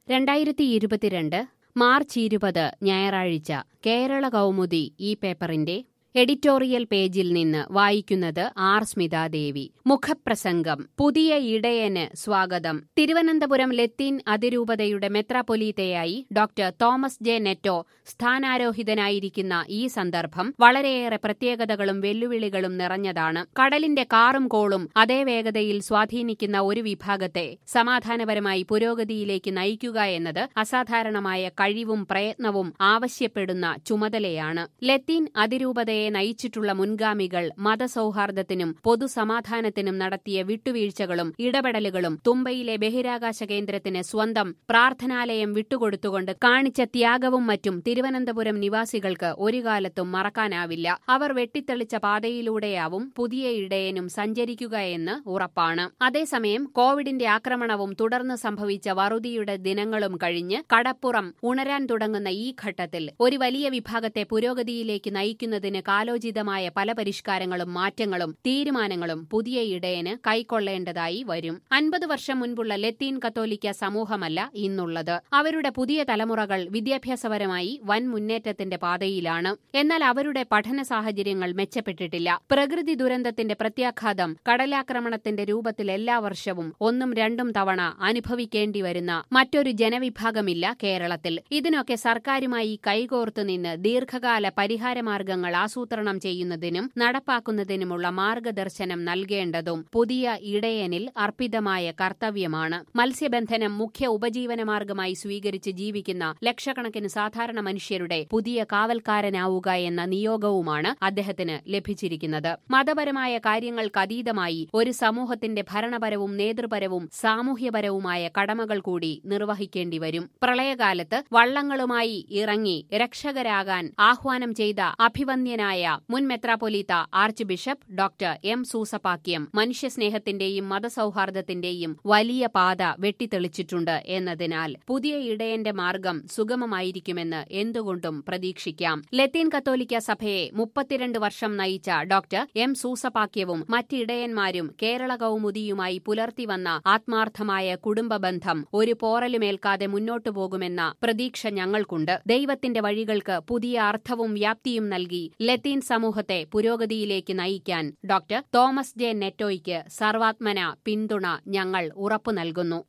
രണ്ടായിരത്തി ഇരുപത്തിരണ്ട് മാർച്ച് ഇരുപത് ഞായറാഴ്ച കേരള കൗമുദി ഈ പേപ്പറിന്റെ എഡിറ്റോറിയൽ പേജിൽ നിന്ന് വായിക്കുന്നത് ആർ സ്മിതാദേവി മുഖപ്രസംഗം പുതിയ ഇടയന് സ്വാഗതം തിരുവനന്തപുരം ലത്തീൻ അതിരൂപതയുടെ മെത്രാപ്പൊലീത്തയായി ഡോക്ടർ തോമസ് ജെ നെറ്റോ സ്ഥാനാരോഹിതനായിരിക്കുന്ന ഈ സന്ദർഭം വളരെയേറെ പ്രത്യേകതകളും വെല്ലുവിളികളും നിറഞ്ഞതാണ് കടലിന്റെ കാറും കോളും അതേ വേഗതയിൽ സ്വാധീനിക്കുന്ന ഒരു വിഭാഗത്തെ സമാധാനപരമായി പുരോഗതിയിലേക്ക് നയിക്കുക എന്നത് അസാധാരണമായ കഴിവും പ്രയത്നവും ആവശ്യപ്പെടുന്ന ചുമതലയാണ് ലത്തീൻ അതിരൂപതയെ നയിച്ചിട്ടുള്ള മുൻഗാമികൾ മതസൗഹാർദ്ദത്തിനും പൊതുസമാധാനത്തിനും നടത്തിയ വിട്ടുവീഴ്ചകളും ഇടപെടലുകളും തുമ്പയിലെ ബഹിരാകാശ കേന്ദ്രത്തിന് സ്വന്തം പ്രാർത്ഥനാലയം വിട്ടുകൊടുത്തുകൊണ്ട് കാണിച്ച ത്യാഗവും മറ്റും തിരുവനന്തപുരം നിവാസികൾക്ക് ഒരു കാലത്തും മറക്കാനാവില്ല അവർ വെട്ടിത്തെളിച്ച പാതയിലൂടെയാവും പുതിയ ഇടയനും സഞ്ചരിക്കുക എന്ന് ഉറപ്പാണ് അതേസമയം കോവിഡിന്റെ ആക്രമണവും തുടർന്ന് സംഭവിച്ച വറുതിയുടെ ദിനങ്ങളും കഴിഞ്ഞ് കടപ്പുറം ഉണരാൻ തുടങ്ങുന്ന ഈ ഘട്ടത്തിൽ ഒരു വലിയ വിഭാഗത്തെ പുരോഗതിയിലേക്ക് നയിക്കുന്നതിന് കാലോചിതമായ പല പരിഷ്കാരങ്ങളും മാറ്റങ്ങളും തീരുമാനങ്ങളും പുതിയ ഇടയന് കൈക്കൊള്ളേണ്ടതായി വരും അൻപത് വർഷം മുൻപുള്ള ലത്തീൻ കത്തോലിക്ക സമൂഹമല്ല ഇന്നുള്ളത് അവരുടെ പുതിയ തലമുറകൾ വിദ്യാഭ്യാസപരമായി വൻ മുന്നേറ്റത്തിന്റെ പാതയിലാണ് എന്നാൽ അവരുടെ പഠന സാഹചര്യങ്ങൾ മെച്ചപ്പെട്ടിട്ടില്ല പ്രകൃതി ദുരന്തത്തിന്റെ പ്രത്യാഘാതം കടലാക്രമണത്തിന്റെ രൂപത്തിൽ എല്ലാ വർഷവും ഒന്നും രണ്ടും തവണ അനുഭവിക്കേണ്ടി വരുന്ന മറ്റൊരു ജനവിഭാഗമില്ല കേരളത്തിൽ ഇതിനൊക്കെ സർക്കാരുമായി കൈകോർത്തു നിന്ന് ദീർഘകാല പരിഹാരമാർഗങ്ങൾ ആസൂത്രണം ചെയ്യുന്നതിനും നടപ്പാക്കുന്നതിനുമുള്ള മാർഗദർശനം നൽകേണ്ടതും പുതിയ ഇടയനിൽ അർപ്പിതമായ കർത്തവ്യമാണ് മത്സ്യബന്ധനം മുഖ്യ ഉപജീവനമാർഗമായി സ്വീകരിച്ച് ജീവിക്കുന്ന ലക്ഷക്കണക്കിന് സാധാരണ മനുഷ്യരുടെ പുതിയ കാവൽക്കാരനാവുക എന്ന നിയോഗവുമാണ് അദ്ദേഹത്തിന് ലഭിച്ചിരിക്കുന്നത് മതപരമായ കാര്യങ്ങൾക്കതീതമായി ഒരു സമൂഹത്തിന്റെ ഭരണപരവും നേതൃപരവും സാമൂഹ്യപരവുമായ കടമകൾ കൂടി നിർവഹിക്കേണ്ടി വരും പ്രളയകാലത്ത് വള്ളങ്ങളുമായി ഇറങ്ങി രക്ഷകരാകാൻ ആഹ്വാനം ചെയ്ത അഭിവന്യനായ മുൻ മെത്രാപ്പൊലീത്ത arch bishop doctor M Soosapakiam മനുഷ്യസ്നേഹത്തിന്റെയും മതസൗഹാർദ്ദത്തിന്റെയും വലിയ പാത വെട്ടിത്തെളിച്ചിട്ടുണ്ട് എന്നതിനാൽ പുതിയ ഇടയന്റെ മാർഗം സുഗമമായിരിക്കുമെന്ന് എന്തുകൊണ്ടും പ്രതീക്ഷിക്കാം ലത്തീൻ കത്തോലിക്ക സഭയെ മുപ്പത്തിരണ്ട് വർഷം നയിച്ച ഡോക്ടർ എം സൂസപാക്യവും മറ്റിടയന്മാരും കേരള കൗമുദിയുമായി പുലർത്തിവന്ന ആത്മാർത്ഥമായ കുടുംബബന്ധം ഒരു പോറലുമേൽക്കാതെ മുന്നോട്ടു പോകുമെന്ന പ്രതീക്ഷ ഞങ്ങൾക്കുണ്ട് ദൈവത്തിന്റെ വഴികൾക്ക് പുതിയ അർത്ഥവും വ്യാപ്തിയും നൽകി ലത്തീൻ സമൂഹത്തെ പുരോഗതിയിലേക്ക് നയിക്കാൻ ഡോക്ടർ തോമസ് ജെ നെറ്റോയ്ക്ക് സർവാത്മന പിന്തുണ ഞങ്ങൾ ഉറപ്പു നൽകുന്നു